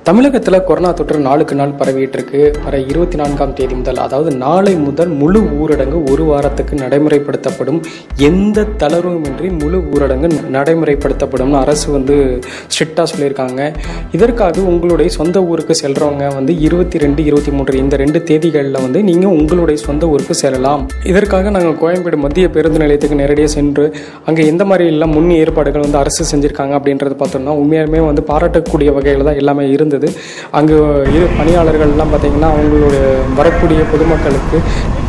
தமிழகத்தில் கொரோனா தொற்று நாளுக்கு நாள் பரவிட்டு இருக்கு வர இருபத்தி நான்காம் தேதி முதல் அதாவது நாளை முதல் முழு ஊரடங்கு ஒரு வாரத்துக்கு நடைமுறைப்படுத்தப்படும் எந்த தளர்வுமின்றி முழு ஊரடங்கு நடைமுறைப்படுத்தப்படும்னு அரசு வந்து ஸ்ட்ரிக்டாக சொல்லியிருக்காங்க இதற்காக உங்களுடைய சொந்த ஊருக்கு செல்றவங்க வந்து இருபத்தி ரெண்டு இருபத்தி மூன்று இந்த ரெண்டு தேதிகளில் வந்து நீங்கள் உங்களுடைய சொந்த ஊருக்கு செல்லலாம் இதற்காக நாங்கள் கோயம்பேடு மத்திய பேருந்து நிலையத்துக்கு நேரடியாக சென்று அங்கே எந்த மாதிரி எல்லாம் முன் ஏற்பாடுகள் வந்து அரசு செஞ்சுருக்காங்க அப்படின்றது பார்த்தோம்னா உண்மையாலுமே வந்து பாராட்டக்கூடிய வகையில் தான் எல்லாமே இருந்தது அங்கே இரு பணியாளர்கள்லாம் பார்த்தீங்கன்னா அவங்களுடைய வரக்கூடிய பொதுமக்களுக்கு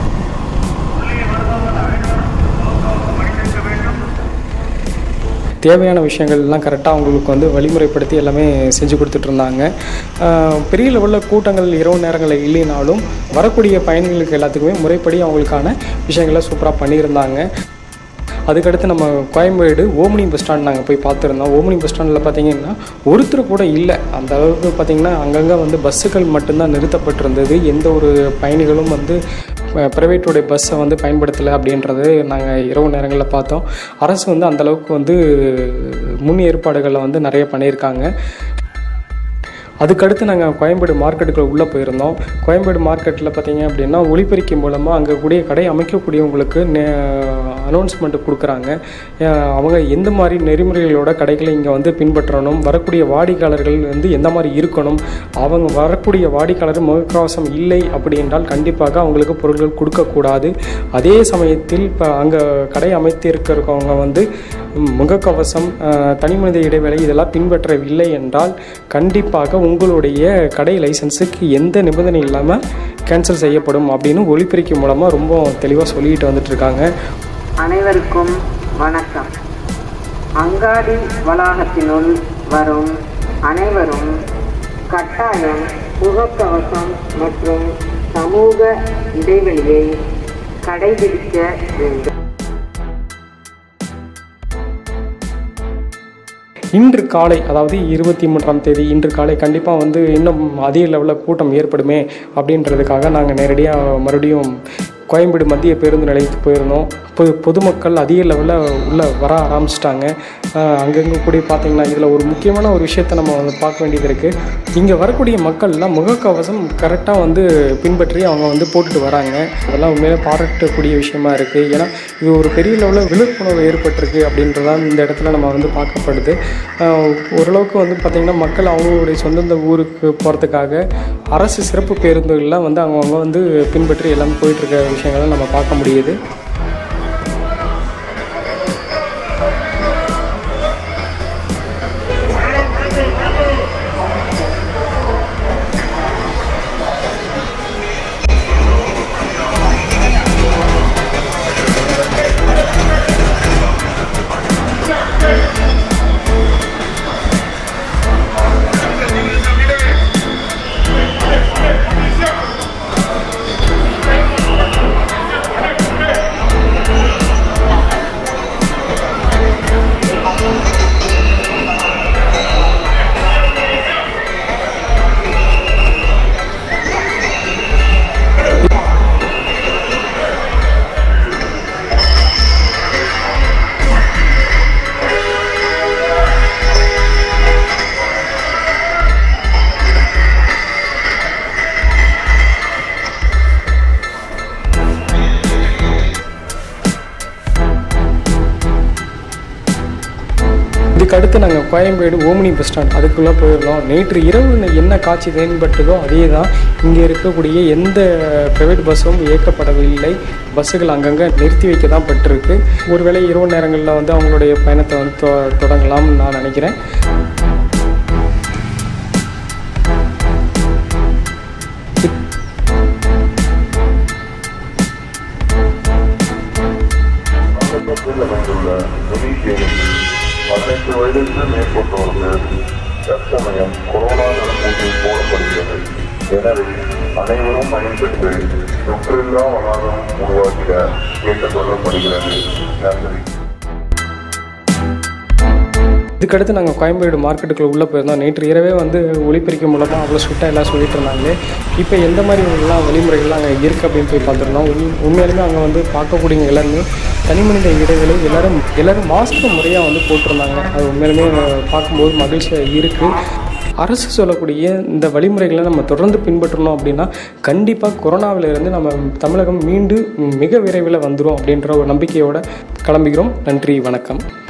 தேவையான விஷயங்கள்லாம் கரெக்டாக அவங்களுக்கு வந்து வழிமுறைப்படுத்தி எல்லாமே செஞ்சு கொடுத்துட்டு இருந்தாங்க ஆஹ் பெரிய லெவலில் கூட்டங்கள் இரவு நேரங்களில் இல்லைனாலும் வரக்கூடிய பயணிகளுக்கு எல்லாத்துக்குமே முறைப்படி அவங்களுக்கான விஷயங்களை சூப்பராக பண்ணியிருந்தாங்க அதுக்கடுத்து நம்ம கோயம்பேடு ஓமினி பஸ் ஸ்டாண்ட் நாங்கள் போய் பார்த்துருந்தோம் ஓமினி பஸ் ஸ்டாண்டில் பார்த்தீங்கன்னா ஒருத்தர் கூட இல்லை அந்த அளவுக்கு பார்த்தீங்கன்னா அங்கங்கே வந்து பஸ்ஸுகள் மட்டும்தான் நிறுத்தப்பட்டிருந்தது எந்த ஒரு பயணிகளும் வந்து ப்ரைவேட்டோடைய பஸ்ஸை வந்து பயன்படுத்தலை அப்படின்றது நாங்கள் இரவு நேரங்களில் பார்த்தோம் அரசு வந்து அந்த அளவுக்கு வந்து முன் ஏற்பாடுகளை வந்து நிறைய பண்ணியிருக்காங்க அதுக்கடுத்து நாங்கள் கோயம்பேடு மார்க்கெட்டுக்குள்ள உள்ளே போயிருந்தோம் கோயம்பேடு மார்க்கெட்டில் பார்த்தீங்க அப்படின்னா ஒளிபெருக்கி மூலமாக அங்கே கூடிய கடை அமைக்கக்கூடியவங்களுக்கு அனௌன்ஸ்மெண்ட் கொடுக்குறாங்க அஹ் அவங்க எந்த மாதிரி நெறிமுறைகளோட கடைகளை இங்கே வந்து பின்பற்றணும் வரக்கூடிய வாடிக்கையாளர்கள் வந்து எந்த மாதிரி இருக்கணும் அவங்க வரக்கூடிய வாடிக்கையாளர் முகக்கவசம் இல்லை அப்படி என்றால் கண்டிப்பாக அவங்களுக்கு பொருட்கள் கொடுக்கக்கூடாது அதே சமயத்தில் இப்போ அங்கே கடை அமைத்திருக்கிறவங்க வந்து ம், முகக்கவசம் அஹ், தனிமனித இடைவேளை இதெல்லாம் பின்பற்றவில்லை என்றால் கண்டிப்பாக உங்களுடைய கடை லைசன்ஸுக்கு எந்த நிபந்தனை இல்லாமல் கேன்சல் செய்யப்படும் அப்படின்னு ஒளிபெருக்கி மூலமாக ரொம்ப தெளிவாக சொல்லிட்டு வந்துட்டு இருக்காங்க அனைவருக்கும் வணக்கம் அங்காடி வளாகத்தினுள் வரும் அனைவரும் கட்டாயம் முகக்கவசம் மற்றும் சமூக இடைவெளியை கடைபிடிக்க வேண்டும் இன்று காலை அதாவது இருபத்தி மூன்றாம் தேதி இன்று காலை கண்டிப்பாக வந்து இன்னும் அதிக லெவலில் கூட்டம் ஏற்படுமே அப்படின்றதுக்காக நாங்கள் நேரடியாக மறுபடியும் கோயம்பேடு மத்திய பேருந்து நிலையத்துக்கு போயிருந்தோம் பொது பொதுமக்கள் அதிக லெவலில் உள்ளே வர ஆரம்பிச்சிட்டாங்க அங்கங்கே கூடி பார்த்தீங்கன்னா இதில் ஒரு முக்கியமான ஒரு விஷயத்தை நம்ம வந்து பார்க்க வேண்டியது இருக்குது இங்கே வரக்கூடிய மக்கள்லாம் முகக்கவசம் கரெக்டாக வந்து பின்பற்றி அவங்க வந்து போட்டுட்டு வராங்க அதெல்லாம் உண்மையிலே பாராட்டக்கூடிய விஷயமா இருக்குது ஏன்னா இது ஒரு பெரிய லெவலில் விழிப்புணர்வு ஏற்பட்டிருக்கு அப்படின்றதான் இந்த இடத்துல நம்ம வந்து பார்க்கப்படுது ஆஹ் ஓரளவுக்கு வந்து பார்த்திங்கன்னா மக்கள் அவங்களுடைய சொந்தந்த ஊருக்கு போகிறதுக்காக அரசு சிறப்பு பேருந்துகள்லாம் வந்து அவங்கவுங்க வந்து பின்பற்றி எல்லாம் போயிட்டுருக்க விஷயங்களை நம்ம பார்க்க முடியுது இதுக்கு அடுத்து நாங்கள் கோயம்பேடு ஓமினி பஸ் ஸ்டாண்ட் அதுக்குள்ளே போயிருந்தோம் நேற்று இரவு என்ன காட்சி தென்பட்டதோ அதே தான் இங்கே இருக்கக்கூடிய எந்த ப்ரைவேட் பஸ்ஸும் இயக்கப்படவில்லை பஸ்ஸுகள் அங்கங்கே நிறுத்தி வைக்க தான் பட்டிருக்கு ஒருவேளை இரவு நேரங்களில் வந்து அவங்களுடைய பயணத்தை வந்து தொ- தொடங்கலாம்னு நான் நினைக்கிறேன் பக்கத்தில் அமைந்துள்ள துணிக்கேணியில் பதினெட்டு வயதிற்கு மேற்பட்டோருக்கு தற்சமயம் கொரோனா தடுப்பூசி போடப்படுகிறது எனவே அனைவரும் பயன்பெற்று தொற்றில்லா வளாகம் உருவாக்க கேட்டுக் கொள்ளப்படுகிறது நன்றி இதுக்கடுத்து நாங்கள் கோயம்பேடு மார்க்கெட்டுக்குள்ளே உள்ளே போயிருந்தோம் நேற்று இரவே வந்து ஒளிப்பெருக்கி மூலமாக அவ்வளோ ஸ்ட்ரிக்டாக எல்லாம் சொல்லிட்டு இருந்தாங்களே இப்போ எந்த மாதிரி எல்லாம் வழிமுறைகள்லாம் அங்கே இருக்குது அப்படின்னு போய் பார்த்துருந்தோம் உண்மை உண்மையாலுமே அங்கே வந்து பார்க்கக்கூடியவங்க எல்லாருமே தனி மனித இடைவெளி எல்லாரும் எல்லாரும் மாஸ்க் முறையாக வந்து போட்டிருந்தாங்க அது உண்மையிலுமே பார்க்கும்போது மகிழ்ச்சியாக இருக்குது அரசு சொல்லக்கூடிய இந்த வழிமுறைகளை நம்ம தொடர்ந்து பின்பற்றணும் அப்படின்னா கண்டிப்பாக கொரோனாவிலிருந்து நம்ம தமிழகம் மீண்டு மிக விரைவில் வந்துடும் அப்படின்ற ஒரு நம்பிக்கையோட கிளம்புகிறோம் நன்றி வணக்கம்